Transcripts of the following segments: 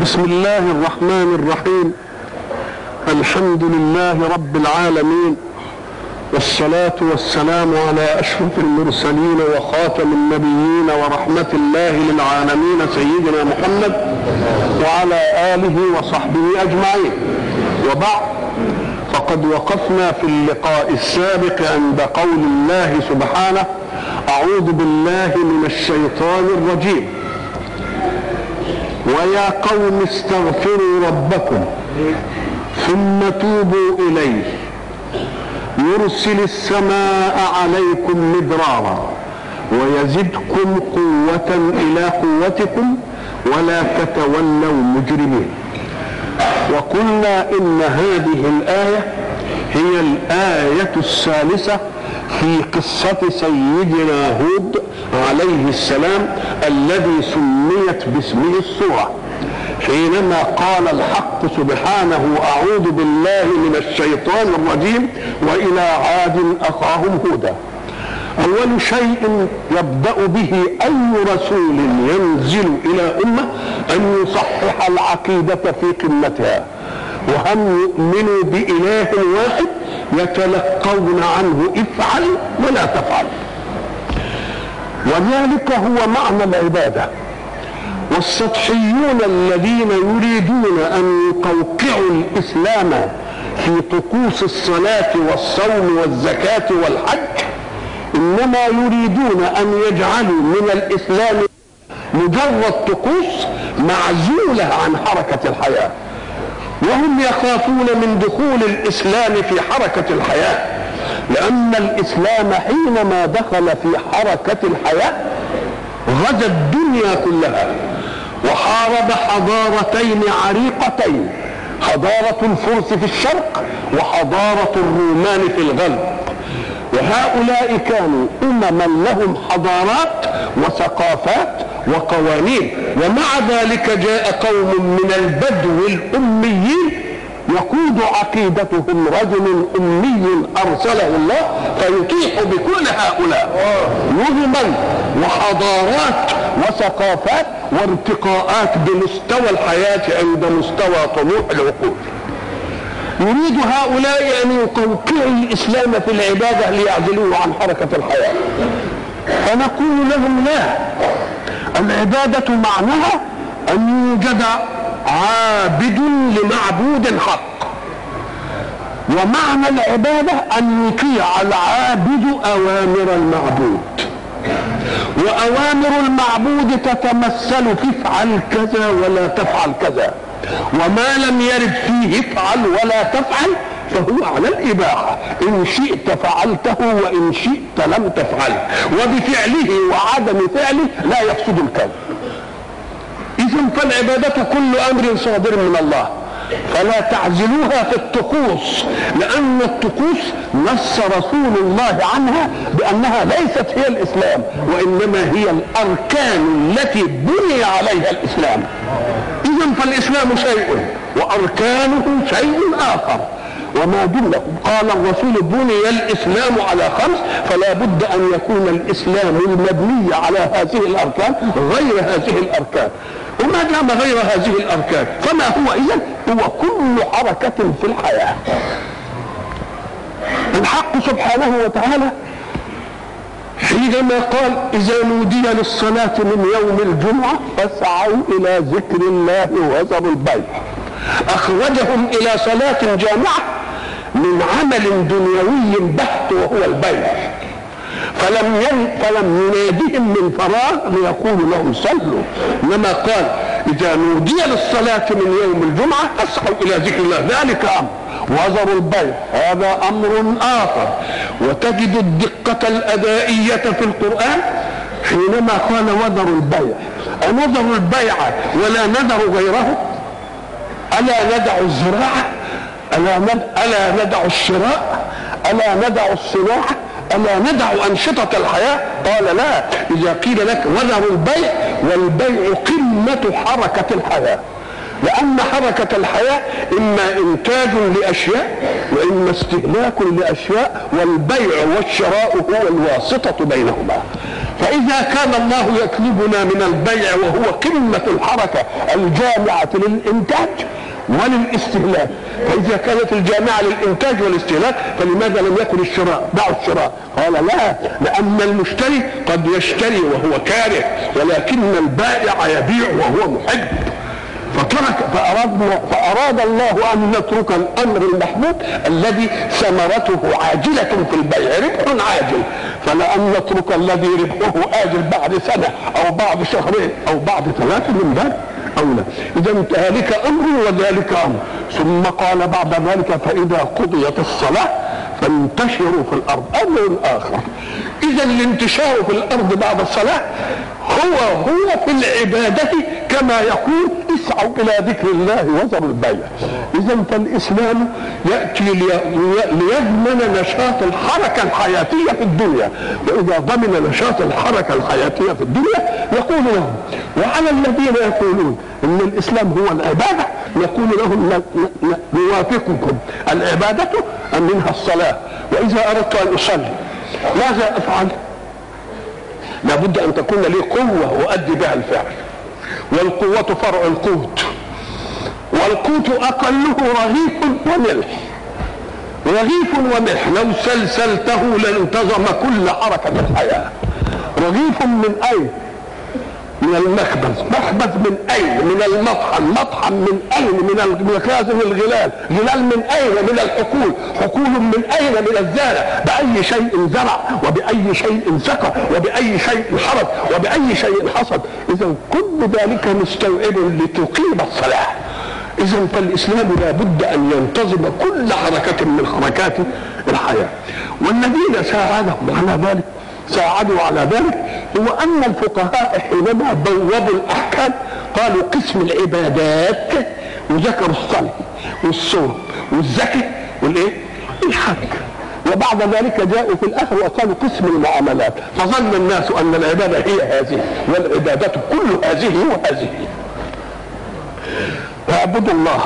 بسم الله الرحمن الرحيم الحمد لله رب العالمين والصلاة والسلام على أشرف المرسلين وخاتم النبيين ورحمة الله للعالمين سيدنا محمد وعلى آله وصحبه أجمعين وبعد فقد وقفنا في اللقاء السابق عند قول الله سبحانه أعوذ بالله من الشيطان الرجيم ويا قوم استغفروا ربكم ثم توبوا إليه يرسل السماء عليكم مدرارا ويزدكم قوة إلى قوتكم ولا تتولوا مجرمين وقلنا إن هذه الآية هي الآية الثالثة في قصة سيدنا هود عليه السلام الذي سميت باسمه السورة حينما قال الحق سبحانه أعوذ بالله من الشيطان الرجيم وإلى عاد أخاهم هودا أول شيء يبدأ به أي رسول ينزل إلى أمة أن يصحح العقيدة في قمتها وهم يؤمنوا بإله واحد يتلقون عنه افعل ولا تفعل وذلك هو معنى العباده والسطحيون الذين يريدون ان يقوقعوا الاسلام في طقوس الصلاه والصوم والزكاه والحج انما يريدون ان يجعلوا من الاسلام مجرد طقوس معزوله عن حركه الحياه وهم يخافون من دخول الاسلام في حركه الحياه لان الاسلام حينما دخل في حركه الحياه غزا الدنيا كلها وحارب حضارتين عريقتين حضارة الفرس في الشرق وحضارة الرومان في الغرب وهؤلاء كانوا أمما لهم حضارات وثقافات وقوانين ومع ذلك جاء قوم من البدو الأميين يقود عقيدتهم رجل أمي أرسله الله فيطيح بكل هؤلاء نظما وحضارات وثقافات وارتقاءات بمستوى الحياة عند مستوى طموح العقول يريد هؤلاء أن يقوقعوا الإسلام في العبادة ليعزلوه عن حركة الحياة فنقول لهم لا العبادة معناها أن يوجد عابد لمعبود حق ومعنى العبادة أن يطيع العابد أوامر المعبود وأوامر المعبود تتمثل في افعل كذا ولا تفعل كذا وما لم يرد فيه افعل ولا تفعل فهو على الإباحة إن شئت فعلته وإن شئت لم تفعله وبفعله وعدم فعله لا يفسد الكون إذا فالعبادة كل أمر صادر من الله فلا تعزلوها في الطقوس لأن الطقوس نص رسول الله عنها بأنها ليست هي الإسلام وإنما هي الأركان التي بني عليها الإسلام إذا فالإسلام شيء وأركانه شيء آخر وما دونه قال الرسول بني الاسلام على خمس فلا بد ان يكون الاسلام المبني على هذه الاركان غير هذه الاركان وما دام غير هذه الاركان فما هو اذا هو كل حركه في الحياه الحق سبحانه وتعالى حينما قال اذا نودي للصلاه من يوم الجمعه فاسعوا الى ذكر الله وذروا البيع اخرجهم الى صلاه جامعه من عمل دنيوي بحت وهو البيع فلم ين... فلم ينادهم من فراغ ليقول لهم صلوا انما قال اذا نودي للصلاه من يوم الجمعه فاسعوا الى ذكر الله ذلك امر وذروا البيع هذا امر اخر وتجد الدقه الادائيه في القران حينما قال وذروا البيع أنذروا البيع ولا نذر غيره ألا ندع الزراعة ألا, ند... ألا ندع الشراء ألا ندع الصناعة ألا ندع أنشطة الحياة قال لا إذا قيل لك وذروا البيع والبيع قمة حركة الحياة لأن حركة الحياة إما إنتاج لأشياء وإما استهلاك لأشياء والبيع والشراء هو الواسطة بينهما فإذا كان الله يطلبنا من البيع وهو قمة الحركة الجامعة للإنتاج وللاستهلاك فإذا كانت الجامعة للإنتاج والاستهلاك فلماذا لم يكن الشراء دعوا الشراء قال لا لأن المشتري قد يشتري وهو كاره ولكن البائع يبيع وهو محب فترك فأردنا فأراد الله أن نترك الأمر المحمود الذي ثمرته عاجلة في البيع ربح عاجل فلأن نترك الذي ربحه آجل بعد سنة أو بعد شهرين أو بعد ثلاثة من ذلك أولى إذا ذلك أمر وذلك أمر ثم قال بعد ذلك فإذا قضيت الصلاة فانتشروا في الأرض أمر آخر إذا الانتشار في الأرض بعد الصلاة هو هو في العبادة كما يقول اسعوا إلى ذكر الله وذروا البيع إذا فالإسلام يأتي ليضمن نشاط الحركة الحياتية في الدنيا وإذا ضمن نشاط الحركة الحياتية في الدنيا يقول لهم وعلى الذين يقولون ان الاسلام هو العباده نقول لهم نوافقكم العباده منها الصلاه واذا اردت ان اصلي ماذا افعل؟ لابد ان تكون لي قوه اؤدي بها الفعل والقوه فرع القوت والقوت اقله رغيف وملح رغيف وملح لو سلسلته لانتظم كل حركه الحياه رغيف من اين؟ من المخبز مخبز من اين من المطحن مطحن من اين من مخازن الغلال غلال من اين من الحقول حقول من اين من الزارع باي شيء زرع وباي شيء سقى وباي شيء حرث وباي شيء حصد اذا كل ذلك مستوعب لتقيم الصلاه اذا فالاسلام لابد ان ينتظم كل حركه من حركات الحياه والذين ساعدهم على ذلك ساعدوا على ذلك هو ان الفقهاء حينما بوبوا الاحكام قالوا قسم العبادات وذكروا الصلاه والصوم والزكاه والايه؟ الحج وبعد ذلك جاءوا في الاخر وقالوا قسم المعاملات فظن الناس ان العباده هي هذه والعباده كل هذه وهذه اعبدوا الله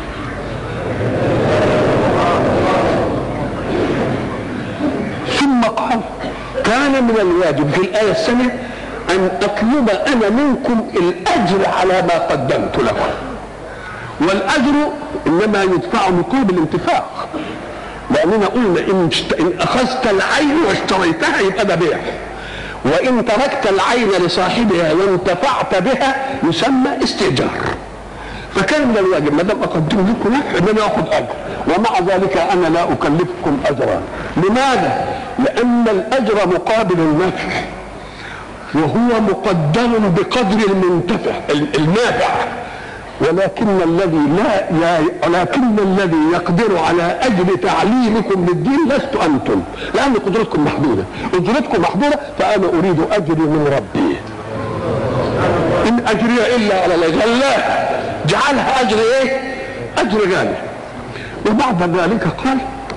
ثم قال كان من الواجب في الآية الثانية أن أطلب أنا منكم الأجر على ما قدمت لكم والأجر إنما يدفع مقابل انتفاق لأننا قلنا إن, إن أخذت العين واشتريتها يبقى ده بيع وإن تركت العين لصاحبها وانتفعت بها يسمى استئجار فكان من الواجب ما دام اقدم لكم نفع ان انا اخذ اجر ومع ذلك انا لا اكلفكم اجرا لماذا؟ لان الاجر مقابل النفع وهو مقدر بقدر المنتفع النافع ولكن الذي لا ولكن الذي يقدر على اجر تعليمكم للدين لست انتم لان قدرتكم محدوده اجرتكم محدوده فانا اريد اجري من ربي ان اجري الا على الله الله جعلها اجر ايه اجر غالي وبعد ذلك قال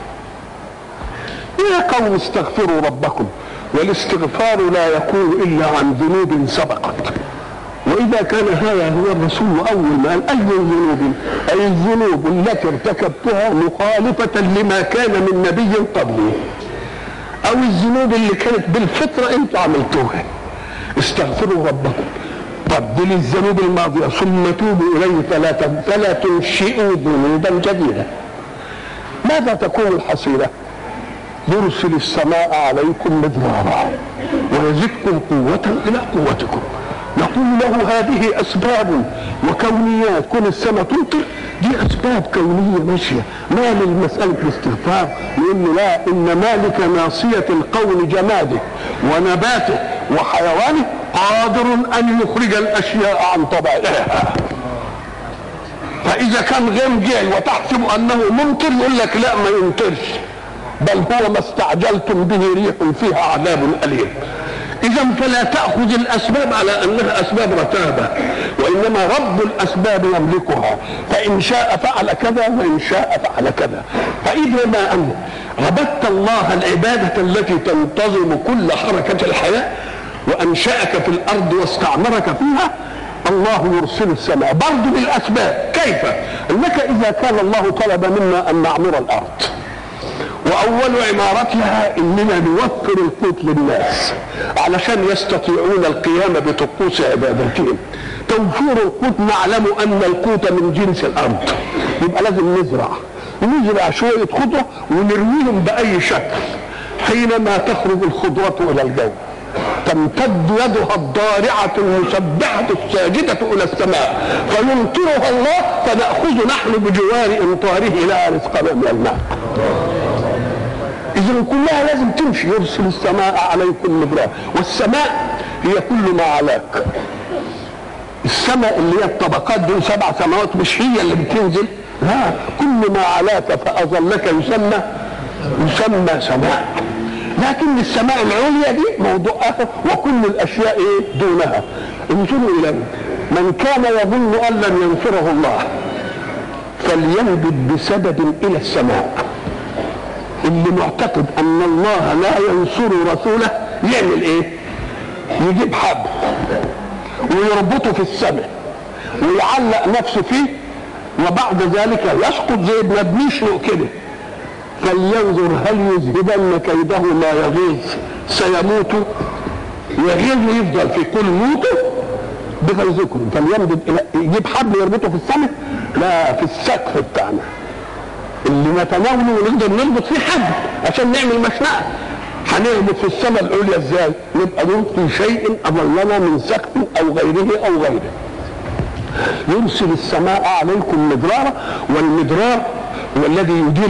يا قوم استغفروا ربكم والاستغفار لا يكون الا عن ذنوب سبقت واذا كان هذا هو الرسول اول ما قال اي ذنوب اي الذنوب التي ارتكبتها مخالفه لما كان من نبي قبلي او الذنوب اللي كانت بالفطره انتم عملتوها استغفروا ربكم قبل الذنوب الماضية ثم توبوا إليه فلا فلا تنشئوا ذنوبا جديدة ماذا تكون الحصيلة؟ يرسل السماء عليكم مدرارا ويزدكم قوة إلى قوتكم نقول له هذه أسباب وكونيات كون السماء تمطر دي أسباب كونية ماشية ما للمسألة الاستغفار لأن لا إن مالك ناصية القول جماده ونباته وحيوانه قادر ان يخرج الاشياء عن طبيعتها فاذا كان غيم جاي وتحسب انه ممطر يقول لك لا ما يمطرش بل هو ما استعجلتم به ريح فيها عذاب اليم اذا فلا تاخذ الاسباب على انها اسباب رتابه وانما رب الاسباب يملكها فان شاء فعل كذا وان شاء فعل كذا فاذا ما ان عبدت الله العباده التي تنتظم كل حركه الحياه وانشاك في الارض واستعمرك فيها الله يرسل السماء برضه بالاسباب كيف انك اذا كان الله طلب منا ان نعمر الارض واول عمارتها اننا نوفر القوت للناس علشان يستطيعون القيام بطقوس عبادتهم توفير القوت نعلم ان القوت من جنس الارض يبقى لازم نزرع نزرع شويه خضره ونرميهم باي شكل حينما تخرج الخضره الى الجو تمتد يدها الضارعة المسبحة الساجدة إلى السماء فيمطرها الله فنأخذ نحن بجوار إمطاره لها رزقنا من الماء إذا كلها لازم تمشي يرسل السماء عليكم مدرارا والسماء هي كل ما علاك السماء اللي هي الطبقات دي سبع سماوات مش هي اللي بتنزل لا كل ما علاك فأظلك يسمى يسمى سماء لكن السماء العليا دي موضوع اخر وكل الاشياء ايه دونها انظروا الى من كان يظن ان لن ينصره الله فلينبت بسبب الى السماء اللي معتقد ان الله لا ينصر رسوله يعمل ايه يجيب حبل ويربطه في السماء ويعلق نفسه فيه وبعد ذلك يسقط زي ابن بنشنق كده فلينظر هل يذهبن كيده ما يغيظ سيموت يغيظ ويفضل في كل موته بغيظكم فليمدد الى يجيب حبل يربطه في السماء لا في السقف بتاعنا اللي نتناوله ونقدر نربط فيه حبل عشان نعمل مشنقه هنربط في السماء العليا ازاي؟ نبقى نلقي شيء اظلنا من سقف او غيره او غيره. يرسل السماء عليكم مدرارا والمدرار هو الذي يدر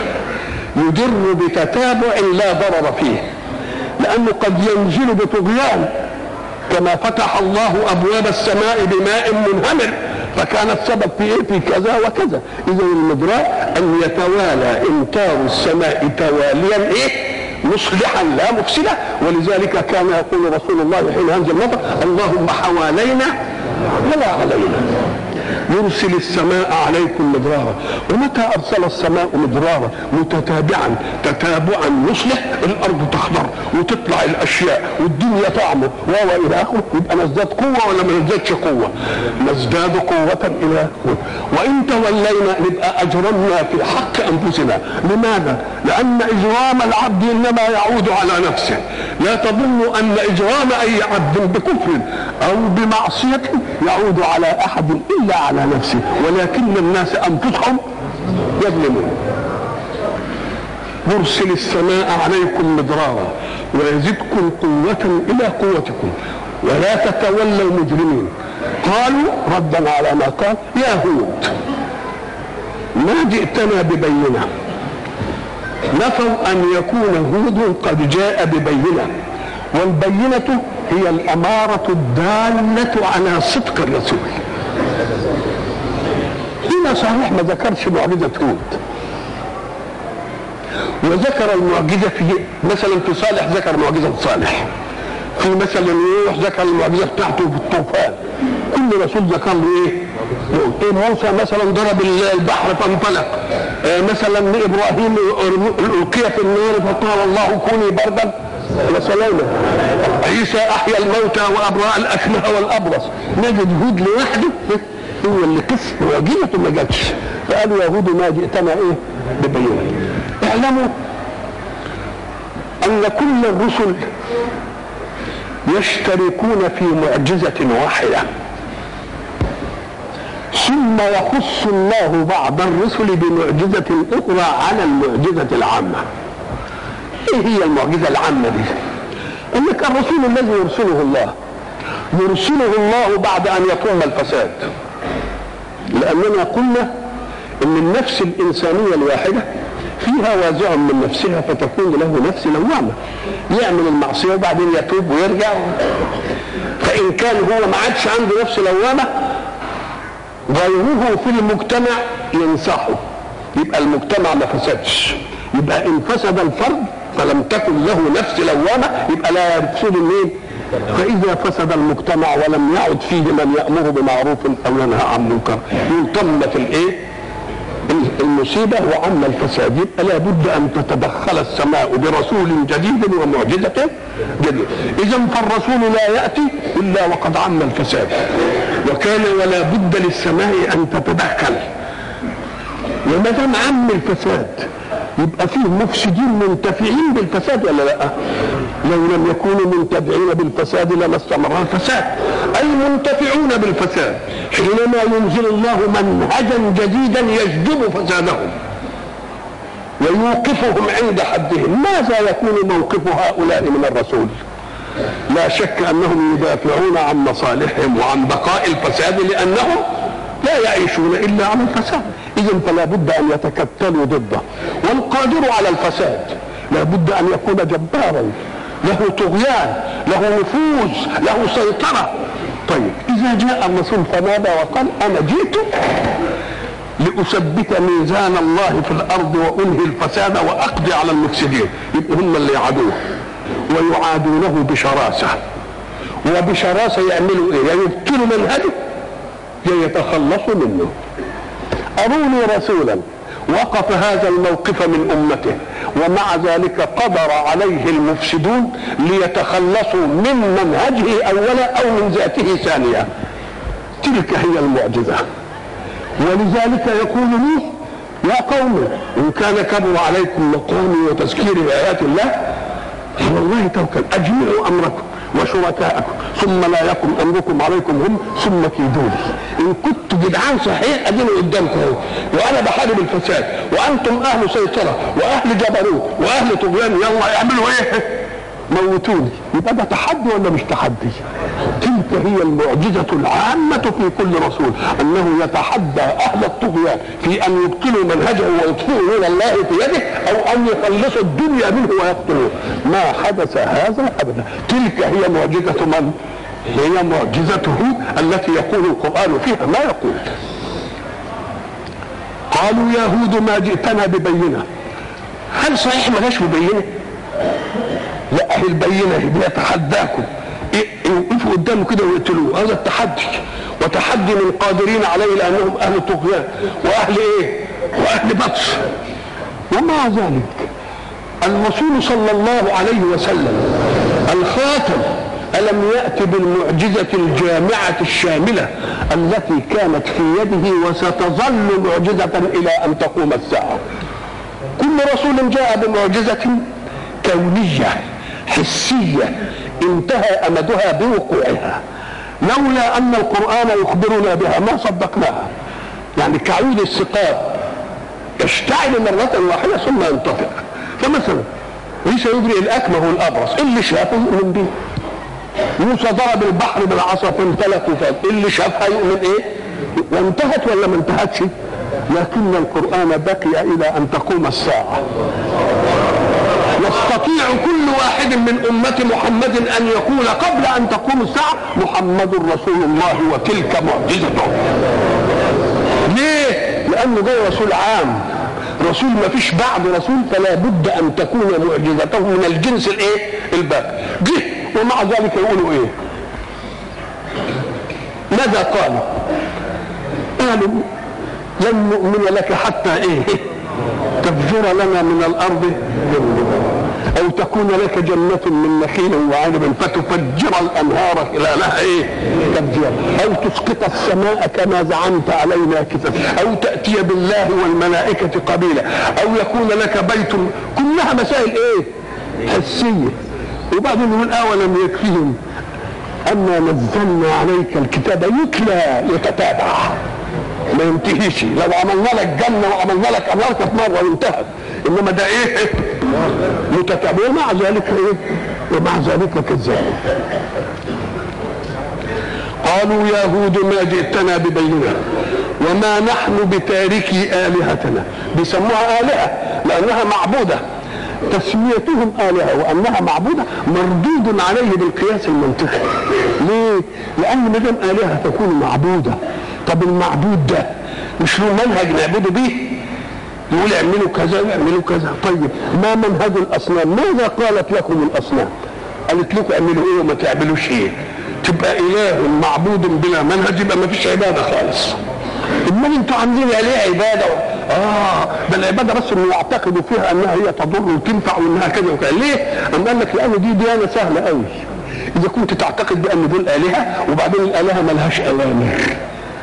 يدر بتتابع لا ضرر فيه لأنه قد ينزل بطغيان كما فتح الله أبواب السماء بماء منهمر فكان السبب في إيه؟ في كذا وكذا إذا المدراء أن يتوالى إمطار السماء تواليا إيه مصلحا لا مفسدا ولذلك كان يقول رسول الله حين ينزل المطر اللهم حوالينا ولا علينا يرسل السماء عليكم مدرارا ومتى ارسل السماء مدرارا متتابعا تتابعا يصلح الارض تخضر وتطلع الاشياء والدنيا تعمر وهو الى اخره يبقى نزداد قوه ولا ما نزدادش قوه نزداد قوه الى قوه وان تولينا نبقى اجرمنا في حق انفسنا لماذا لان اجرام العبد انما يعود على نفسه لا تظن ان اجرام اي عبد بكفر او بمعصيه يعود على احد الا على نفسه ولكن الناس انفسهم يظلمون يرسل السماء عليكم مدرارا ويزدكم قوة إلى قوتكم ولا تتولوا مجرمين قالوا ردا على ما قال يا هود ما جئتنا ببينة نفوا أن يكون هود قد جاء ببينة والبينة هي الأمارة الدالة على صدق الرسول هنا صحيح ما ذكرش معجزة هود وذكر المعجزة في مثلا في صالح ذكر معجزة صالح في مثلا نوح ذكر المعجزة بتاعته في الطوفان كل رسول ذكر له ايه؟ إيه موسى مثلا ضرب البحر فانفلق آه مثلا ابراهيم القي في النار فقال الله كوني بردا وسلاما عيسى احيا الموتى وابرا الاكمه والابرص نجد هود لوحده هو اللي قص معجزته ما جاتش فقالوا يا هود ما جئتنا ايه ببينه اعلموا ان كل الرسل يشتركون في معجزة واحدة ثم يخص الله بعض الرسل بمعجزة أخرى على المعجزة العامة إيه هي المعجزة العامة دي؟ أنك الرسول الذي يرسله الله يرسله الله بعد أن يتم الفساد لأننا قلنا أن النفس الإنسانية الواحدة فيها وازع من نفسها فتكون له نفس لوامه يعمل المعصيه وبعدين يتوب ويرجع فان كان هو ما عادش عنده نفس لوامه غيره في المجتمع ينصحه يبقى المجتمع ما فسدش يبقى ان فسد الفرد فلم تكن له نفس لوامه يبقى لا يفسد مين فإذا فسد المجتمع ولم يعد فيه من يأمر بمعروف أو ينهى عن منكر يلطمت الإيه؟ المصيبة وعم الفساد يبقى لابد أن تتدخل السماء برسول جديد ومعجزة جديدة إذا فالرسول لا يأتي إلا وقد عم الفساد وكان ولا بد للسماء أن تتدخل وما دام عم الفساد يبقى فيه مفسدين منتفعين بالفساد ولا لا لو لم يكونوا منتفعين بالفساد لما استمر الفساد اي منتفعون بالفساد حينما ينزل الله منهجا جديدا يجذب فسادهم ويوقفهم عند حدهم ماذا يكون موقف هؤلاء من الرسول لا شك انهم يدافعون عن مصالحهم وعن بقاء الفساد لانهم لا يعيشون الا على الفساد اذا فلا بد ان يتكتلوا ضده والقادر على الفساد لا بد ان يكون جبارا له طغيان له نفوذ له سيطره طيب اذا جاء الرسول فماذا وقال انا جئت لأثبت ميزان الله في الأرض وأنهي الفساد وأقضي على المفسدين يبقى هم اللي يعادوه ويعادونه بشراسة وبشراسة يعملوا إيه؟ يا يبطلوا منهجه يا يتخلصوا منه أروني رسولا وقف هذا الموقف من أمته ومع ذلك قدر عليه المفسدون ليتخلصوا من منهجه أولا أو من ذاته ثانيا تلك هي المعجزة ولذلك يقول لي يا قوم ان كان كبر عليكم مقامي وتذكيري بايات الله على الله توكل اجمعوا امركم وشركاءكم ثم لا يكن امركم عليكم هم ثم كيدوني ان كنت جدعان صحيح اديني قدامكم اهو وانا بحارب الفساد وانتم اهل سيطره واهل جبروت واهل طغيان يلا اعملوا ايه موتوني يبقى ده تحدي ولا مش تحدي تلك هي المعجزة العامة في كل رسول أنه يتحدى أهل الطغيان في أن يبطلوا منهجه ويطفئوا نور الله في يده أو أن يخلصوا الدنيا منه ويقتلوه ما حدث هذا أبدا تلك هي معجزة من؟ هي معجزته التي يقول القرآن فيها ما يقول قالوا يا هود ما جئتنا ببينة هل صحيح ما جاش ببينه؟ لا هي البينة بيتحداكم يوقفوا قدامه كده ويقتلوه هذا التحدي وتحدي من قادرين عليه لانهم اهل طغيان واهل ايه؟ واهل بطش ومع ذلك الرسول صلى الله عليه وسلم الخاتم ألم يأت بالمعجزة الجامعة الشاملة التي كانت في يده وستظل معجزة إلى أن تقوم الساعة كل رسول جاء بمعجزة كونية حسية انتهى أمدها بوقوعها لولا أن القرآن يخبرنا بها ما صدقناها يعني كعود السقاط يشتعل مرة واحدة ثم ينطفئ فمثلا عيسى يجري الأكمه والأبرص اللي شافه يؤمن به موسى ضرب البحر بالعصا فامتلك وفات اللي شافها يؤمن ايه وانتهت ولا ما انتهتش لكن القرآن بقي إلى أن تقوم الساعة يستطيع كل واحد من أمة محمد أن يقول قبل أن تقوم الساعة محمد رسول الله وتلك معجزته ليه؟ لأنه جاي رسول عام رسول ما فيش بعد رسول فلا بد أن تكون معجزته من الجنس الإيه؟ الباقي جه ومع ذلك يقولوا إيه؟ ماذا قالوا؟ قالوا لن نؤمن لك حتى إيه؟ تفجر لنا من الارض او تكون لك جنة من نخيل وعنب فتفجر الانهار خلالها ايه تفجير او تسقط السماء كما زعمت علينا كتاب او تأتي بالله والملائكة قبيلا او يكون لك بيت كلها مسائل ايه حسية وبعدين يقول اولم يكفيهم انا نزلنا عليك الكتاب يتلى يتتابع ما ينتهيش لو عملنا لك جنة وعملنا لك أنهار كانت مرة وانتهت إنما ده إيه متتابع ومع ذلك إيه ومع ذلك كذاب قالوا يا هود ما جئتنا ببينة وما نحن بتاركي آلهتنا بيسموها آلهة لأنها معبودة تسميتهم آلهة وأنها معبودة مردود عليه بالقياس المنطقي ليه؟ لأن ما دام آلهة تكون معبودة طب المعبود ده مش له منهج نعبده بيه يقول اعملوا كذا واعملوا كذا طيب ما منهج الاصنام ماذا قالت لكم الاصنام قالت لكم اعملوا ايه وما تعملوش ايه تبقى اله معبود بلا منهج يبقى ما فيش عباده خالص امال انتوا عاملين عليه عباده اه ده العباده بس انه يعتقدوا فيها انها هي تضر وتنفع وانها كذا وكذا ليه؟ أم قال لك لان دي ديانه سهله قوي اذا كنت تعتقد بان دول الهه وبعدين الالهه ملهاش اوامر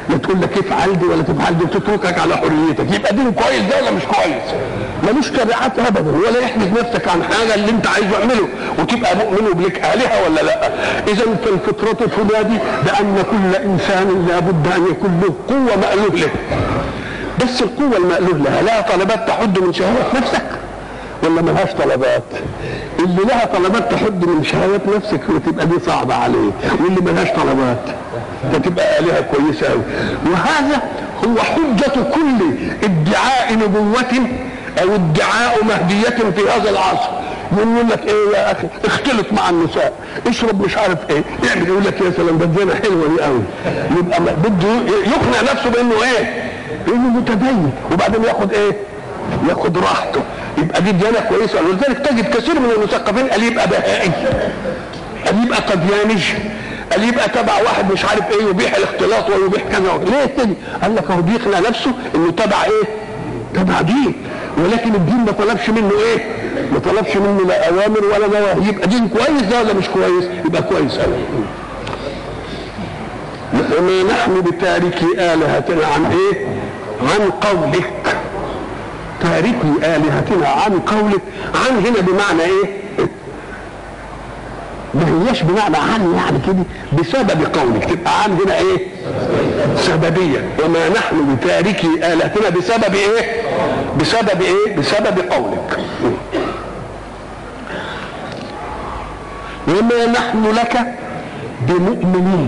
لا تقول لك افعل دي ولا تفعل دي وتتركك على حريتك يبقى دين كويس ده ولا مش كويس ملوش تبعات ابدا ولا يحجز نفسك عن حاجه اللي انت عايزه اعمله وتبقى مؤمن وبلك الهه ولا لا اذا فالفطره تنادي بان كل انسان لابد ان يكون له قوه مألوه له بس القوه المألوه لها لها طلبات تحد من شهوات نفسك ولا ملهاش طلبات اللي لها طلبات تحد من شهوات نفسك وتبقى دي صعبة عليك واللي ملهاش طلبات فتبقى آلهة كويسة أوي وهذا هو حجة كل ادعاء نبوة أو ادعاء مهدية في هذا العصر يقول لك ايه يا اخي اختلط مع النساء اشرب مش عارف ايه يعمل يقول لك يا سلام ده الزنا حلوه دي قوي يبقى بده يقنع نفسه بانه ايه؟ بانه متدين وبعدين ياخد ايه؟ ياخد راحته يبقى دي ديانه كويسه ولذلك تجد كثير من المثقفين قال يبقى بهائي قال يبقى قدياني قال يبقى تبع واحد مش عارف ايه يبيح الاختلاط ويبيح كذا ليه كده؟ قال لك هو بيقنع نفسه انه تبع ايه؟ تبع دين ولكن الدين ما طلبش منه ايه؟ ما طلبش منه لا اوامر ولا نواهي يبقى دين كويس ده ولا مش كويس؟ يبقى كويس قوي وما نحن بتاركي الهتنا عن ايه؟ عن قولك تاركي آلهتنا عن قولك عن هنا بمعنى ايه ما هياش بمعنى عن يعني كده بسبب قولك تبقى عن هنا ايه سببية وما نحن بتاركي آلهتنا بسبب ايه بسبب ايه بسبب قولك وما نحن لك بمؤمنين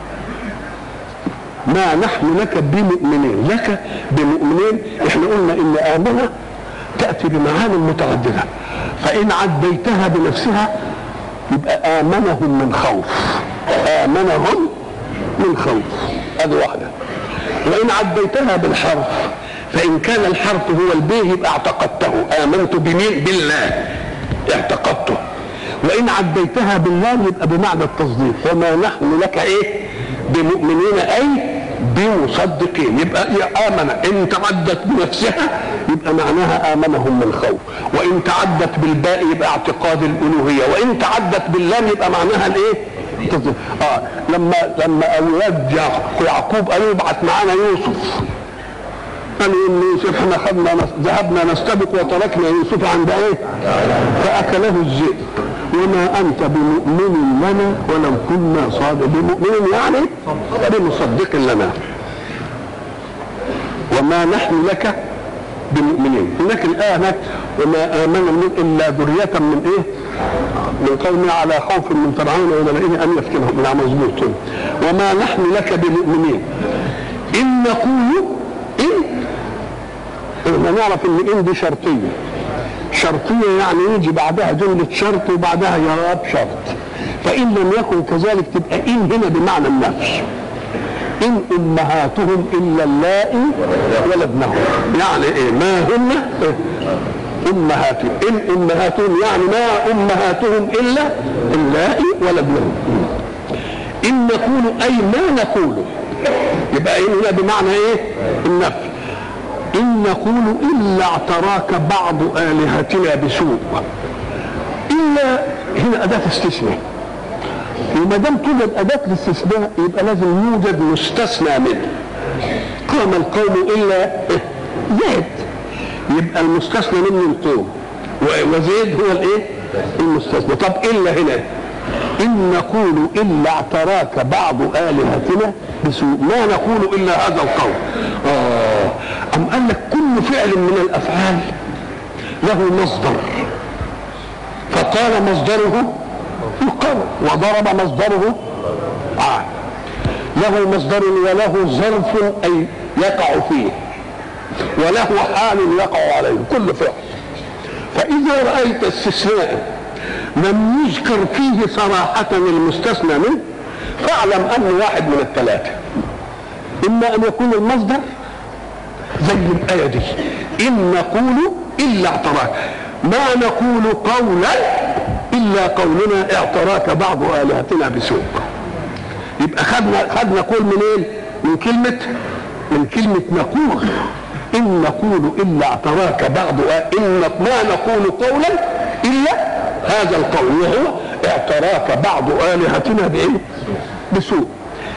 ما نحن لك بمؤمنين لك بمؤمنين احنا قلنا ان امنه تاتي بمعان متعدده فان عديتها بنفسها يبقى امنهم من خوف امنهم من خوف هذه واحده وان عديتها بالحرف فان كان الحرف هو البيه يبقى اعتقدته امنت بمين بالله اعتقدته وان عديتها بالله يبقى بمعنى التصديق وما نحن لك ايه بمؤمنين اي بمصدقين يبقى آمن إن تعدت بنفسها يبقى معناها آمنهم من خوف وإن تعدت بالباء يبقى اعتقاد الألوهية وإن تعدت باللام يبقى معناها الإيه؟ آه لما لما أولاد يعقوب قالوا ابعث معانا يوسف قالوا ان يوسف احنا خدنا ذهبنا نستبق وتركنا يوسف عند ايه؟ فاكله الذئب وما انت بمؤمن لنا ولو كنا صادق بمؤمن يعني بمصدق لنا وما نحن لك بمؤمنين هناك الآية هناك وما آمن من إلا ذرية من إيه؟ من قوم على خوف من فرعون وملئه أن يفتنهم لا مظبوط وما نحن لك بمؤمنين إن نقول إن احنا نعرف إن إن دي شرطية شرطية يعني يجي بعدها جملة شرط وبعدها جواب شرط فإن لم يكن كذلك تبقى إن هنا بمعنى النفس إن أمهاتهم إلا اللائي ولدنهم يعني إيه ما هن إيه؟ أمهاتهم إن أمهاتهم يعني ما أمهاتهم إلا اللائي ولدنهم إن نقول أي ما نقول يبقى إن هنا بمعنى إيه النفي إن نقول إلا اعتراك بعض آلهتنا بسوء إلا هنا أداة استثناء وما دام توجد أداة الاستثناء يبقى لازم يوجد مستثنى منه قام القوم إلا زيد يبقى المستثنى منه القوم وزيد هو الايه؟ المستثنى طب إلا هنا إن نقول إلا اعتراك بعض آلهتنا بسوء ما نقول إلا هذا القول آه أم قال لك كل فعل من الأفعال له مصدر فقال مصدره القول وضرب مصدره عاد له مصدر وله ظرف أي يقع فيه وله حال يقع عليه كل فعل فإذا رأيت استثناء لم يذكر فيه صراحة المستثنى منه فاعلم أنه واحد من الثلاثة إما أن يكون المصدر زي الآية دي إن نقول إلا اعتراك ما نقول قولا إلا قولنا اعتراك بعض آلهتنا بسوء يبقى خدنا خدنا قول منين؟ من كلمة من كلمة نقول إن نقول إلا اعتراك بعض إن ما نقول قولا إلا هذا القول وهو اعتراك بعض آلهتنا بإيه؟ بسوء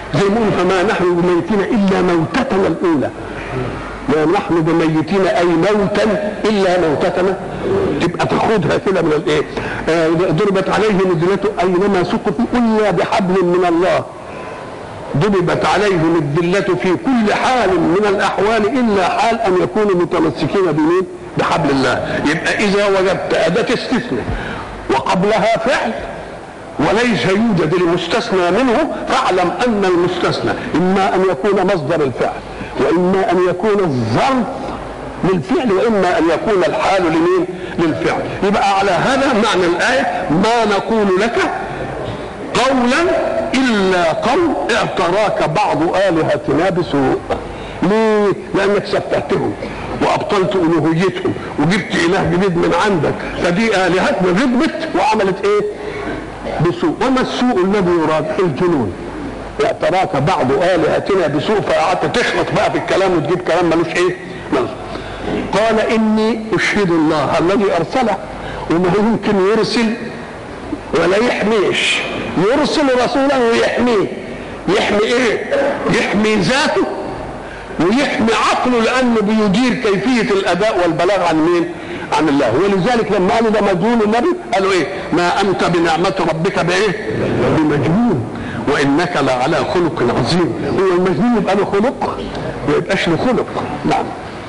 زي ما فما نحن بميتين الا موتتنا الاولى ما نحن بميتين اي موتا الا موتتنا تبقى تاخدها كده من الايه آه ضربت عليهم الذلة اينما سقطوا الا بحبل من الله ضربت عليهم الذلة في كل حال من الأحوال إلا حال أن يكونوا متمسكين بمين؟ بحبل الله يبقى إذا وجدت أداة استثناء وقبلها فعل وليس يوجد المستثنى منه فاعلم أن المستثنى إما أن يكون مصدر الفعل وإما أن يكون الظرف للفعل وإما أن يكون الحال لمين؟ للفعل يبقى على هذا معنى الآية ما نقول لك قولا إلا قول اعتراك بعض آلهتنا بسوء ليه؟ لأنك سفهتهم وأبطلت ألوهيتهم وجبت إله جديد من عندك فدي آلهتنا غضبت وعملت إيه؟ بسوء وما السوء الذي يراد؟ الجنون اعتراك بعض آلهتنا بسوء فقعدت تخلط بقى في الكلام وتجيب كلام ملوش إيه؟ ملوش. قال إني أشهد الله الذي أرسله وما يمكن يرسل ولا يحميش يرسل رسولا ويحميه يحمي ايه يحمي ذاته ويحمي عقله لانه بيدير كيفيه الاداء والبلاغ عن مين عن الله ولذلك لما قالوا ده مجنون النبي قالوا ايه ما انت بنعمه ربك بايه بمجنون وانك لعلى خلق عظيم هو المجنون يبقى له خلق ما يبقاش له خلق نعم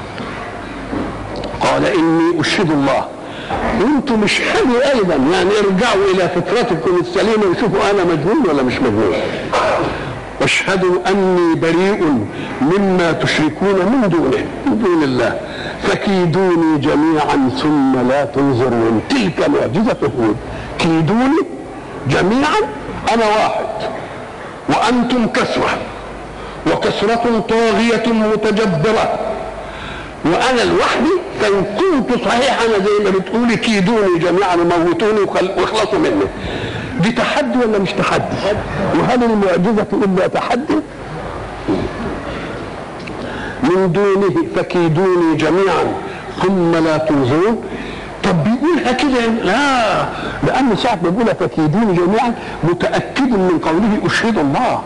قال اني اشهد الله وانتم مش حلو ايضا يعني ارجعوا الى فطرتكم السليمه وشوفوا انا مجنون ولا مش مجنون واشهدوا اني بريء مما تشركون من دونه من دون الله فكيدوني جميعا ثم لا تنظرون تلك معجزه هود كيدوني جميعا انا واحد وانتم كثره وكثره طاغيه متجبره وانا لوحدي فان كنت صحيح انا زي ما بتقولي كيدوني جميعا وموتوني واخلصوا مني دي تحدي ولا مش تحدي وهل المعجزه الا تحدي من دونه فكيدوني جميعا ثم لا تنظرون طب بيقولها كده لا لان ساعه ما بيقولها فكيدوني جميعا متاكد من قوله اشهد الله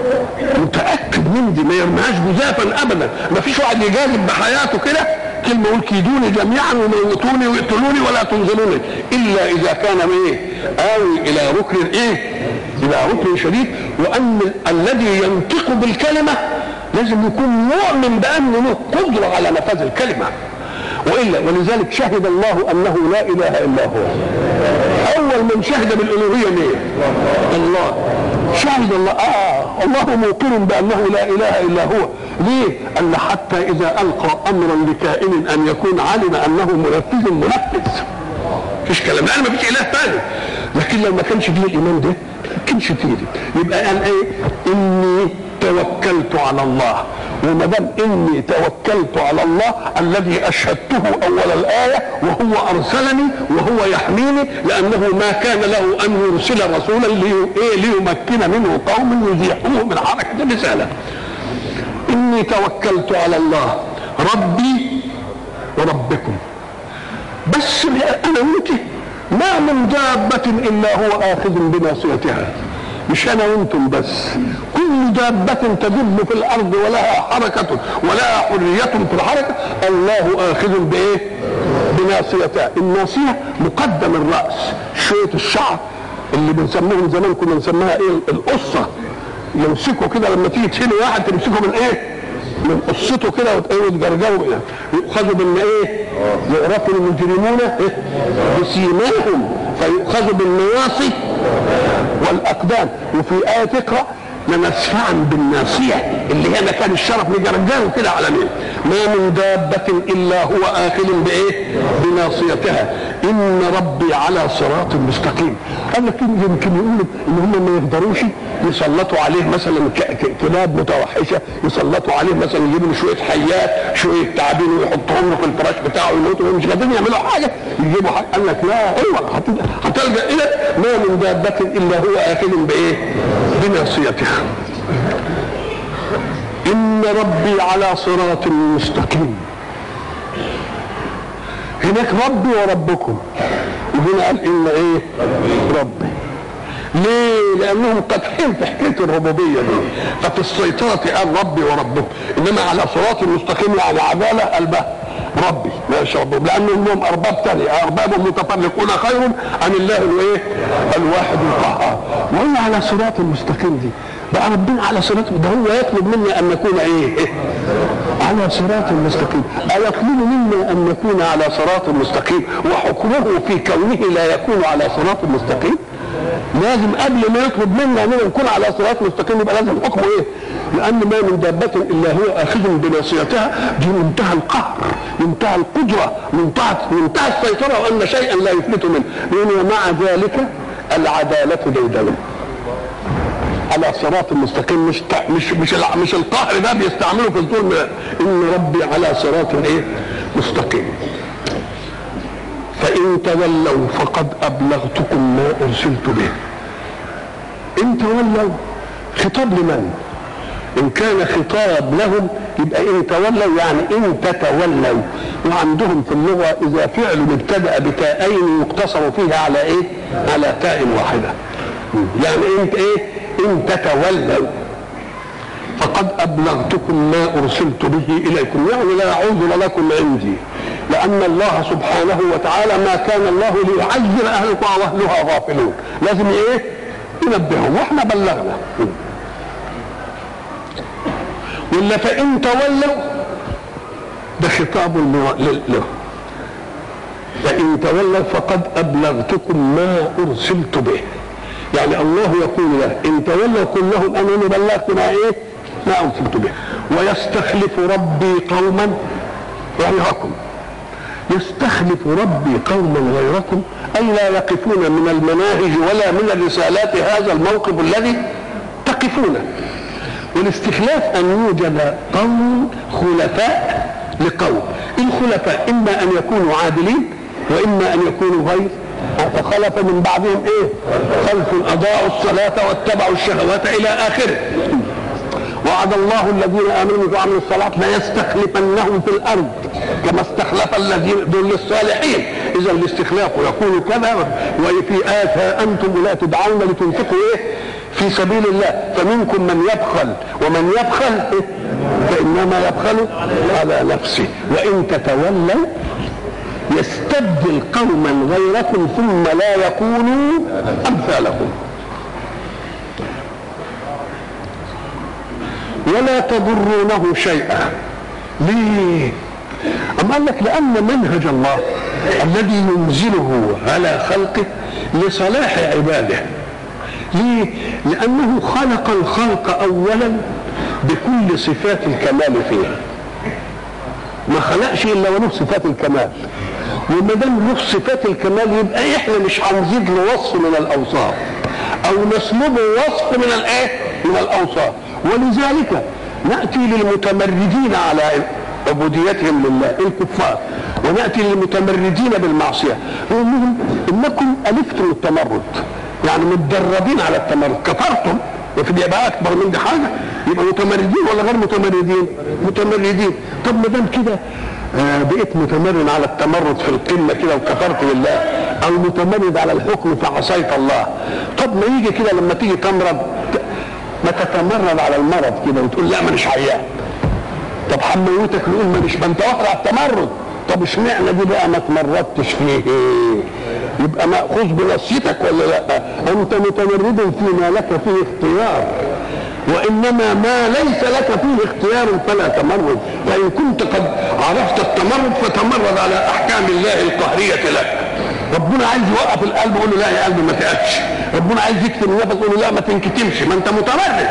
متاكد من دي ما يرميهاش جزافا ابدا ما فيش واحد يجازف بحياته كده كلمه يقول كيدوني جميعا وموتوني ويقتلوني ولا تنظروني الا اذا كان ايه اوي الى ركن ايه الى ركن شديد وان الذي ينطق بالكلمه لازم يكون مؤمن بان له قدره على نفاذ الكلمه والا ولذلك شهد الله انه لا اله الا هو اول من شهد بالالوهيه مين الله شهد الله اه الله موقن بانه لا اله الا هو ليه ان حتى اذا القى امرا لكائن ان يكون علم انه منفذ منفذ مفيش كلام لان مفيش اله ثاني لكن لو ما كانش فيه الايمان ده ما كانش فيه يبقى قال ايه اني توكلت على الله وما دام اني توكلت على الله الذي اشهدته اول الايه وهو ارسلني وهو يحميني لانه ما كان له ان يرسل رسولا لي إيه ليمكن منه قوم يزيحوه من حركه الرساله اني توكلت على الله ربي وربكم بس انا وانت ما من دابة إلا هو آخذ بناصيتها مش أنا وأنتم بس كل دابة تدب في الأرض ولها حركة ولها حرية في الحركة الله آخذ بإيه؟ بناصيتها الناصية مقدم الرأس شوية الشعر اللي بنسميهم زمان كنا نسميها ايه القصة يمسكوا كده لما تيجي تشيل واحد تمسكه من ايه؟ من قصته كده وتجرجروا يعني يؤخذوا بان ايه؟ يعرف المجرمون إيه؟ بسيماهم فيؤخذوا بالنواصي والاقدام وفي ايه تقرا لنسفعا بالناصيه اللي هي مكان الشرف نجرجره كده على مين؟ ما من دابة إلا هو آخذ بإيه؟ بناصيتها إن ربي على صراط مستقيم قال لك يمكن يقول إن هم ما يقدروش يسلطوا عليه مثلا كلاب متوحشة يسلطوا عليه مثلا يجيبوا شوية حيات شوية تعابين ويحطوهم له في الفراش بتاعه ويموتوا مش قادرين يعملوا حاجة يجيبوا حاجة قال لك لا اوعى هتلجأ إلى ما من دابة إلا هو آخذ بإيه؟ بناصيتها إن ربي على صراط مستقيم هناك ربي وربكم وهنا قال إن إيه ربي ليه؟ لانهم قادحين في حكايه الربوبيه دي ففي السيطره قال ربي وربكم انما على صراط المستقيم يعني عداله قلبه ربي ما شاء الله لانهم لهم ارباب ثانيه ارباب متفرقون خير عن الله الايه؟ الواحد القهار وهي على صراط المستقيم دي بقى ربنا على صراط ده هو يطلب منا ان نكون ايه؟ على صراط مستقيم أيطلب منا أن نكون على صراط مستقيم وحكمه في كونه لا يكون على صراط مستقيم لازم قبل ما يطلب منا أننا نكون على صراط مستقيم يبقى لازم حكمه إيه؟ لأن ما من دابة إلا هو آخذ بناصيتها دي منتهى القهر منتهى القدرة منتهى منتهى السيطرة وأن شيئا لا يفلت منه لأنه مع ذلك العدالة ديدنه على صراط مستقيم مش مش مش مش القهر ده بيستعمله في الظلم ان ربي على صراط ايه مستقيم فان تولوا فقد ابلغتكم ما ارسلت به ان تولوا خطاب لمن ان كان خطاب لهم يبقى ان تولوا يعني ان تتولوا وعندهم في اللغه اذا فعل ابتدا بتاءين يقتصر فيها على ايه على تاء واحده يعني انت ايه ان تتولوا فقد ابلغتكم ما ارسلت به اليكم يعني لا عذر لكم عندي لان الله سبحانه وتعالى ما كان الله ليعذر اهل القرى واهلها غافلون لازم ايه ينبههم واحنا بلغنا ولا فان تولوا ده خطاب له فان تولوا فقد ابلغتكم ما ارسلت به يعني الله يقول له ان تولوا قل لهم انني بلغت ما ايه ما ارسلت به ويستخلف ربي قوما غيركم يستخلف ربي قوما غيركم اي لا يقفون من المناهج ولا من الرسالات هذا الموقف الذي تقفونه والاستخلاف ان يوجد قوم خلفاء لقوم الخلفاء اما ان يكونوا عادلين واما ان يكونوا غير فخلف من بعدهم ايه خلف اضاعوا الصلاه واتبعوا الشهوات الى اخره وعد الله الذين امنوا وعملوا الصلاه ليستخلفنهم في الارض كما استخلف الذين دول الصالحين اذا الاستخلاف يكون كذا وفي ايه انتم لا تدعون لتنفقوا ايه في سبيل الله فمنكم من يبخل ومن يبخل إيه؟ فانما يبخل على نفسه وان تتولوا يستبدل قوما غيركم ثم لا يكونوا امثالكم ولا تضرونه شيئا ليه أم قال لك لأن منهج الله الذي ينزله على خلقه لصلاح عباده ليه؟ لأنه خلق الخلق أولا بكل صفات الكمال فيه ما خلقش إلا وله صفات الكمال وما دام له صفات الكمال يبقى احنا مش هنزيد له وصف من الاوصاف او نسلبه وصف من الايه؟ من الاوصاف ولذلك ناتي للمتمردين على عبوديتهم لله الكفار وناتي للمتمردين بالمعصيه نقول لهم انكم الفتم التمرد يعني متدربين على التمرد كفرتم وفي يبقى اكبر من دي حاجه يبقى متمردين ولا غير متمردين؟ متمردين طب ما دام كده آه بقيت متمرد على التمرد في القمه كده وكفرت بالله او متمرد على الحكم فعصيت الله طب ما يجي كده لما تيجي تمرض ما تتمرد على المرض كده وتقول لا مانيش عيان طب حموتك نقول مانيش ما انت واقع على التمرد طب اشمعنى دي بقى ما تمردتش فيه يبقى ماخوذ بنصيتك ولا لا انت متمرد فيما لك فيه اختيار وانما ما ليس لك فيه اختيار فلا تمرد فان كنت قد عرفت التمرد فتمرد على احكام الله القهريه لك ربنا عايز يوقف القلب يقول له لا يا قلبي ما تقفش ربنا عايز يكتم النفس يقول له لا ما تنكتمش ما انت متمرد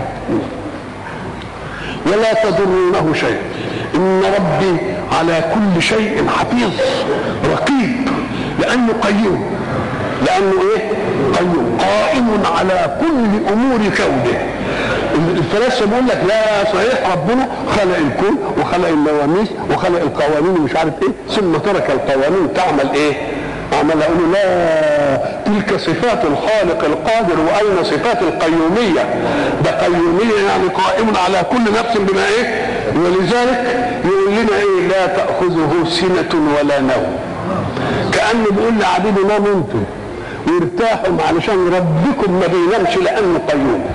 ولا تضرونه شيء ان ربي على كل شيء حفيظ رقيب لانه قيوم لانه ايه قيوم قائم على كل امور كونه الفلاسفه بيقول لك لا صحيح ربنا خلق الكون وخلق النواميس وخلق القوانين ومش عارف ايه ثم ترك القوانين تعمل ايه؟ عمل اقول لا تلك صفات الخالق القادر واين صفات القيوميه ده قيوميه يعني قائم على كل نفس بما ايه ولذلك يقول لنا ايه لا تاخذه سنه ولا نوم كانه بيقول لعبيده نام انتم يرتاحوا علشان ربكم ما بينامش لانه قيوم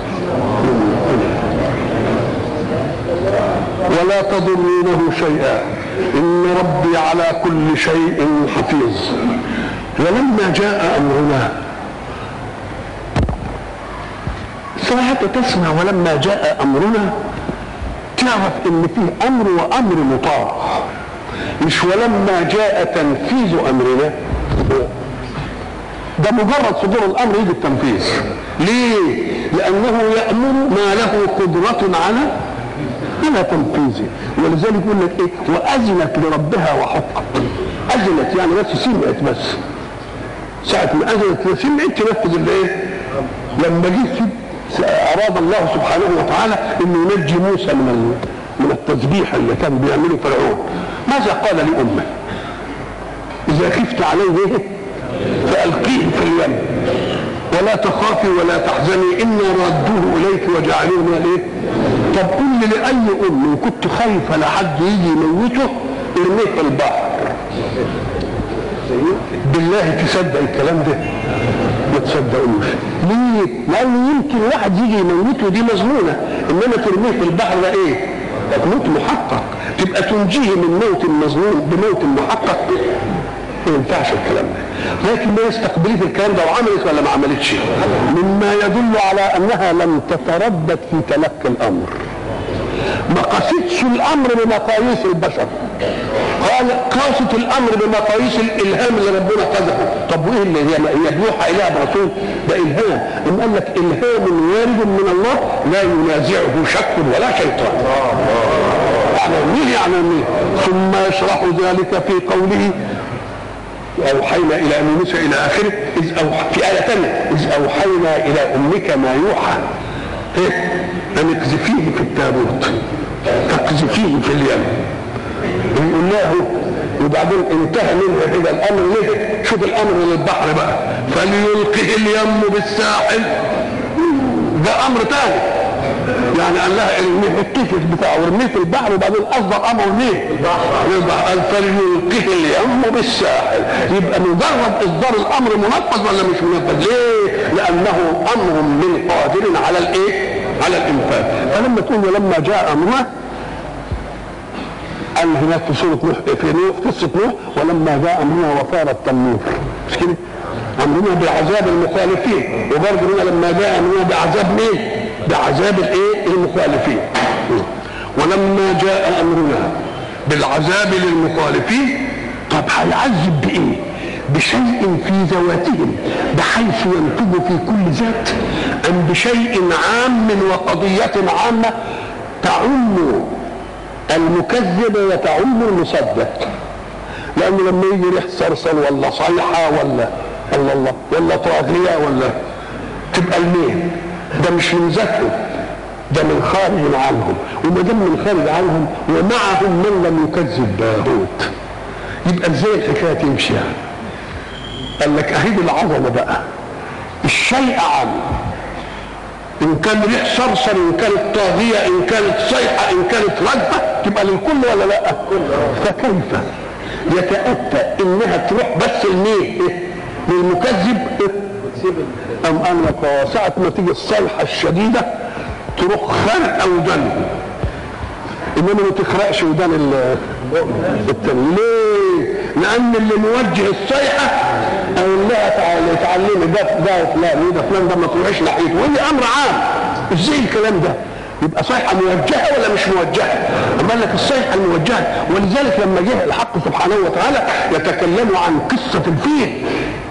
ولا تضرونه شيئا ان ربي على كل شيء حفيظ ولما جاء امرنا ساعة تسمع ولما جاء امرنا تعرف ان فيه امر وامر مطاع مش ولما جاء تنفيذ امرنا ده مجرد صدور الامر يجي التنفيذ ليه لانه يامر ما له قدره على على تنفيذه ولذلك يقول لك ايه واذنت لربها وحقت اذنت يعني بس سمعت بس ساعة ما اذنت سمعت تنفذ الايه لما جه اراد الله سبحانه وتعالى انه ينجي موسى من من التذبيح اللي كان بيعمله فرعون ماذا قال لامه اذا خفت عليه ايه فالقيه في اليم ولا تخافي ولا تحزني انا رادوه اليك وجعلوه من الايه طب قل لي لاي ام كنت خايفه لحد يجي يموته ارميه في البحر بالله تصدق الكلام ده ما تصدقوش ليه لانه يمكن واحد يجي يموته دي مظنونه انما ترميه في البحر ده ايه موت محقق تبقى تنجيه من موت مظنون بموت محقق ما ينفعش الكلام ده لكن ما يستقبلت الكلام ده وعملت ولا ما عملتش مما يدل على انها لم تتردد في تلقي الامر ما قاستش الامر بمقاييس البشر قال قاست الامر بمقاييس الالهام اللي ربنا قذفه طب وايه اللي هي هي بيوحى اليها برسول ده الهام ام قال لك الهام وارد من الله لا ينازعه شك ولا شيطان يعني مين يعني مين ثم يشرح ذلك في قوله أوحينا إلى موسى إلى آخره إذ أوحى في آية ثانية إذ أوحينا إلى أمك ما يوحى إيه؟ أن اقذفيه في التابوت فاقذفيه في اليم ويقول له وبعدين انتهى منه كده الامر ليه شوف الامر للبحر بقى فليلقه اليم بالساحل ده امر تاني يعني قال لها ارميه الكيفس بتاعه ارميه في البحر وبعدين اصدر امره ليه؟ يبقى قال فليلقه اليم بالساحل يبقى مجرد اصدار الامر منفذ ولا مش منفذ؟ ليه؟ لانه امر من قادر على الايه؟ على الانفاذ فلما تقول ولما جاء امرنا قال هناك في سوره نوح في نوح قصه نوح ولما جاء امرنا وفار التنور مش كده؟ امرنا بعذاب المخالفين وبرضه هنا لما جاء امرنا بعذاب مين؟ بعذاب الايه؟ المخالفين ولما جاء امرنا بالعذاب للمخالفين طب هيعذب بايه؟ بشيء في ذواتهم بحيث ينتج في كل ذات ام بشيء عام وقضيه عامه تعم المكذب وتعم المصدق لانه لما يجي ريح صرصر ولا صيحه ولا الله الله ولا طاغيه ولا تبقى لمين؟ ده مش من ذاتهم ده من خارج عنهم وما دام من خارج عنهم ومعهم من لم يكذب باهوت يبقى ازاي الحكايه تمشي يعني؟ قال لك اهيد العظمه بقى الشيء عام ان كان ريح صرصر ان كانت طاغيه ان كانت صيحه ان كانت رجفه تبقى للكل ولا لا؟ فكيف يتاتى انها تروح بس لمين؟ للمكذب ام قال لك ساعه ما تيجي الصيحه الشديده تروح خرق ودانه انما ما تخرقش ودان التاني ليه؟ لان اللي موجه الصيحه اقول لها تعالي اتعلمي ده ده فلان ده فلان ده ما تروحيش ناحيته وهي امر عام ازاي الكلام ده؟ يبقى صيحه موجهه ولا مش موجهه؟ اما لك الصيحه الموجهه ولذلك لما جه الحق سبحانه وتعالى يتكلم عن قصه الفيل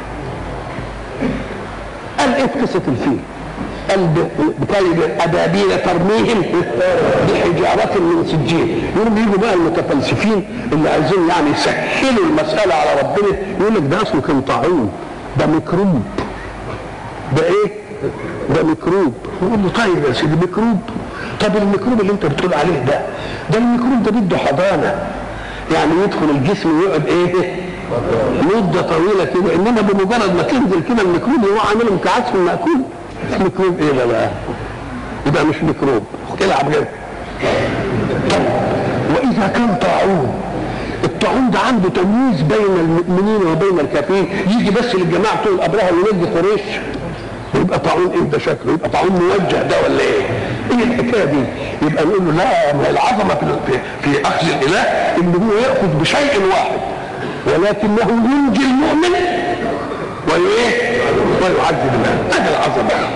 قال ايه في قصه الفيل؟ قال بكيد ابابيل ترميهم بحجاره من سجين يقوم يجوا بقى المتفلسفين اللي عايزين يعني يسهلوا المساله على ربنا يقول لك ده اصله كان طاعون ده ميكروب ده ايه؟ ده ميكروب يقول له طيب يا سيدي ميكروب طب الميكروب اللي انت بتقول عليه ده ده الميكروب ده بده حضانه يعني يدخل الجسم ويقعد ايه؟ مده طويله كده انما بمجرد ما تنزل كده الميكروب هو عامل كعسف المأكول ميكروب ايه ده بقى؟ يبقى مش ميكروب العب كده طيب واذا كان طاعون الطاعون ده يبقى عنده تمييز بين المؤمنين وبين الكافرين يجي بس للجماعه بتوع الابرهه وينجي قريش يبقى طاعون ايه ده شكله يبقى طاعون موجه ده ولا ايه؟ ايه الحكايه دي؟ يبقى نقول له لا ما العظمه في, في اخذ الاله ان هو ياخذ بشيء واحد ولكنه ينجي المؤمن وايه؟ ويعذب الله هذه العظمه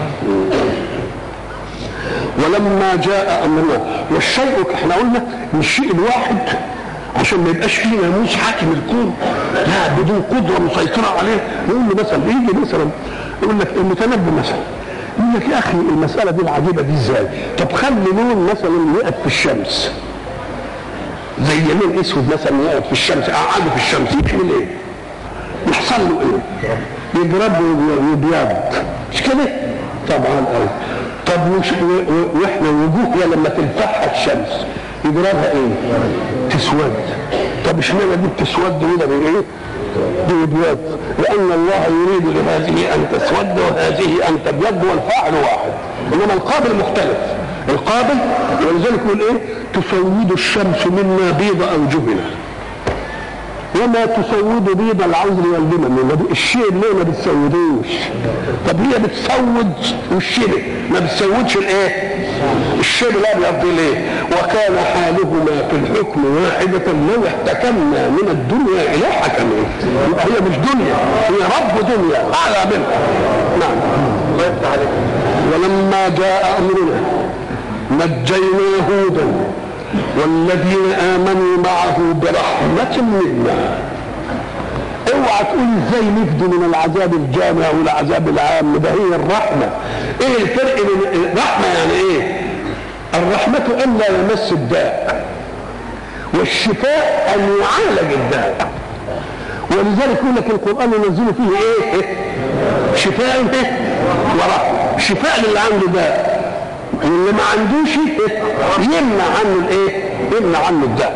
ولما جاء امرنا والشيء احنا قلنا ان الشيء الواحد عشان ما يبقاش فيه ناموس حاكم الكون لا بدون قدره مسيطره عليه نقول له مثلا يجي مثلا يقول لك المتنبي مثلا يقول لك يا اخي المساله دي العجيبه دي ازاي؟ طب خلي لون مثلا يقف في الشمس زي لون اسود مثلا يقف في الشمس قعده في الشمس يعمل ايه؟ يحصل له ايه؟ يضرب ويبيض مش كده؟ طبعا قوي طب وش واحنا وجوهنا لما تلفحها الشمس يجربها ايه؟ تسود طب اشمعنى دي بتسود هنا بايه؟ بابيض لان الله يريد لهذه ان تسود وهذه ان تبيض والفاعل واحد انما القابل مختلف القابل ولذلك يقول ايه؟ تسود الشمس منا بيض اوجهنا وما تسود بيض العذر واللمم الشيء اللي ما بتسودوش طب هي بتسود والشبه ما بتسودش الايه الشبه الابيض ليه وكان حالهما في الحكم واحدة لو احتكمنا من الدنيا الى حكمه هي مش دنيا هي رب دنيا اعلى منها نعم الله يفتح عليك ولما جاء امرنا نجينا هودا والذين امنوا معه برحمه منا اوعى تقول ازاي نفدي من العذاب الجامع والعذاب العام ده هي الرحمه ايه الفرق بين الرحمه يعني ايه الرحمه ان لا يمس الداء والشفاء ان يعالج الداء ولذلك يقول لك القران ينزل فيه ايه شفاء ايه ورحمه شفاء للي عنده داء واللي ما عندوش يمنع عنه الايه يمنع عنه الداء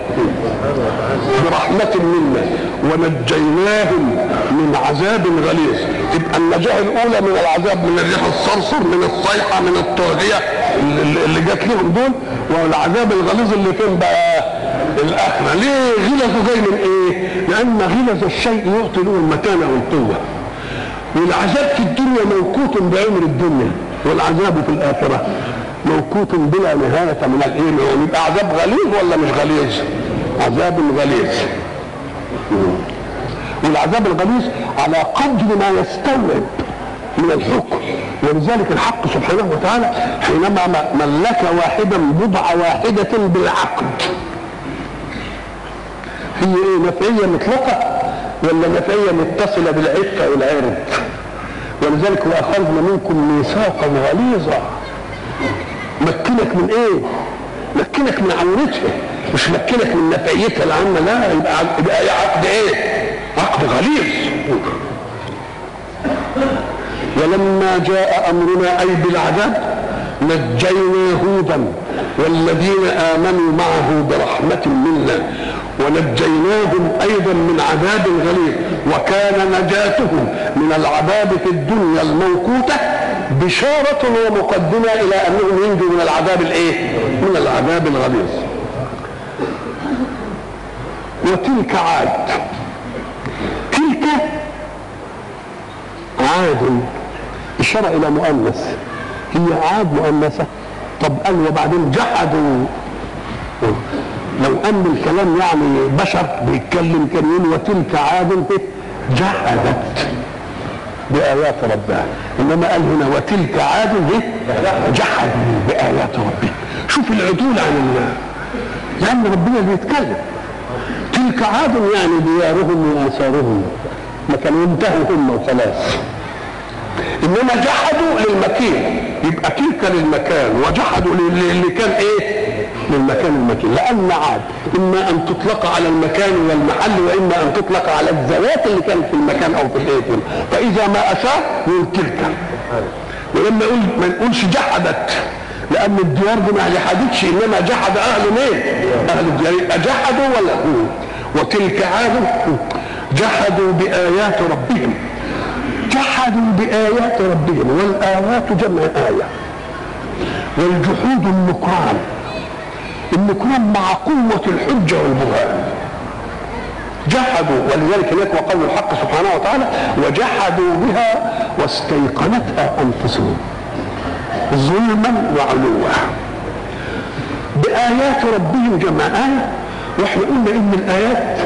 برحمة منا ونجيناهم من عذاب غليظ تبقى النجاة الأولى من العذاب من الريح الصرصر من الصيحة من الطاغية اللي جات لهم دول والعذاب الغليظ اللي فين بقى الآخرة ليه غلظه جاي من إيه؟ لأن غلظ الشيء يعطي له المكانة والقوة والعذاب في الدنيا موقوت بعمر الدنيا والعذاب في الآخرة موقوت بلا نهاية من الإيه يبقى عذاب غليظ ولا مش غليظ عذاب غليظ والعذاب الغليظ على قدر ما يستوعب من الحكم ولذلك الحق سبحانه وتعالى حينما ملك واحدا بضع واحدة بالعقد هي ايه نفعية مطلقة ولا نفعية متصلة بالعفة والعرض ولذلك واخذنا منكم ميثاقا غليظا مكنك من ايه مكنك من عورتها مش مكنك من نفعيتها العامة لا يبقى يبقى عقد ايه عقد غليظ ولما جاء امرنا اي بالعذاب نجينا هودا والذين امنوا معه برحمه منا ونجيناهم ايضا من عذاب غليظ وكان نجاتهم من العذاب في الدنيا الموقوته بشارة ومقدمة إلى أنهم ينجوا من العذاب الإيه؟ من العذاب الغليظ. وتلك عاد. تلك عاد إشارة إلى مؤنث. هي عاد مؤنثة. طب قال وبعدين جحدوا لو أن الكلام يعني بشر بيتكلم كان يقول وتلك عاد جحدت بآيات ربها إنما قال هنا وتلك عاد جحدوا بآيات ربها شوف العدول عن الله لأن ربنا بيتكلم تلك عاد يعني ديارهم وآثارهم ما كانوا ينتهوا هم وخلاص إنما جحدوا للمكين يبقى تلك للمكان وجحدوا اللي كان إيه للمكان المكين لأن عاد إما أن تطلق على المكان والمحل وإما أن تطلق على الذوات اللي كانت في المكان أو في الإيه فإذا ما أشار يقول تلك ولما يقول ما نقولش جحدت لأن الديار دي ما جحدتش إنما جحد أهل مين؟ أهل الديار يبقى جحدوا ولا هو وتلك عاد جحدوا بآيات ربهم جحدوا بآيات ربهم والآيات جمع آية والجحود النكران النكران مع قوة الحجة والبرهان جحدوا ولذلك هناك وقول الحق سبحانه وتعالى وجحدوا بها واستيقنتها انفسهم ظلما وعلوا بآيات ربهم جمع آية واحنا قلنا ان الآيات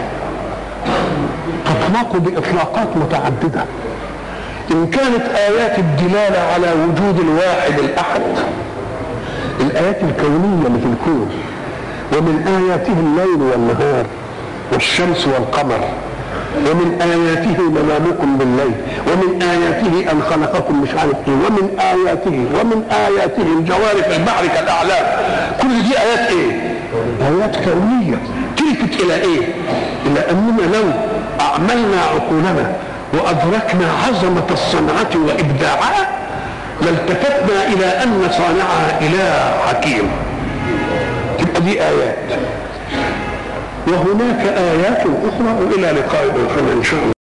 تطلق بإطلاقات متعددة إن كانت آيات الدلالة على وجود الواحد الأحد الآيات الكونية اللي في الكون ومن آياته الليل والنهار والشمس والقمر ومن آياته منامكم بالليل ومن آياته أن خلقكم مش عارف إيه ومن آياته ومن آياته الجوار في البحر كالأعلام كل دي آيات إيه؟ آيات كونية تلفت إلى إيه؟ إلى أننا لو أعملنا عقولنا وأدركنا عظمة الصنعة وإبداعها لالتفتنا إلى أن صانعها إله حكيم تبقى دي آيات وهناك آيات أخرى وإلى لقاء آخر إن شاء الله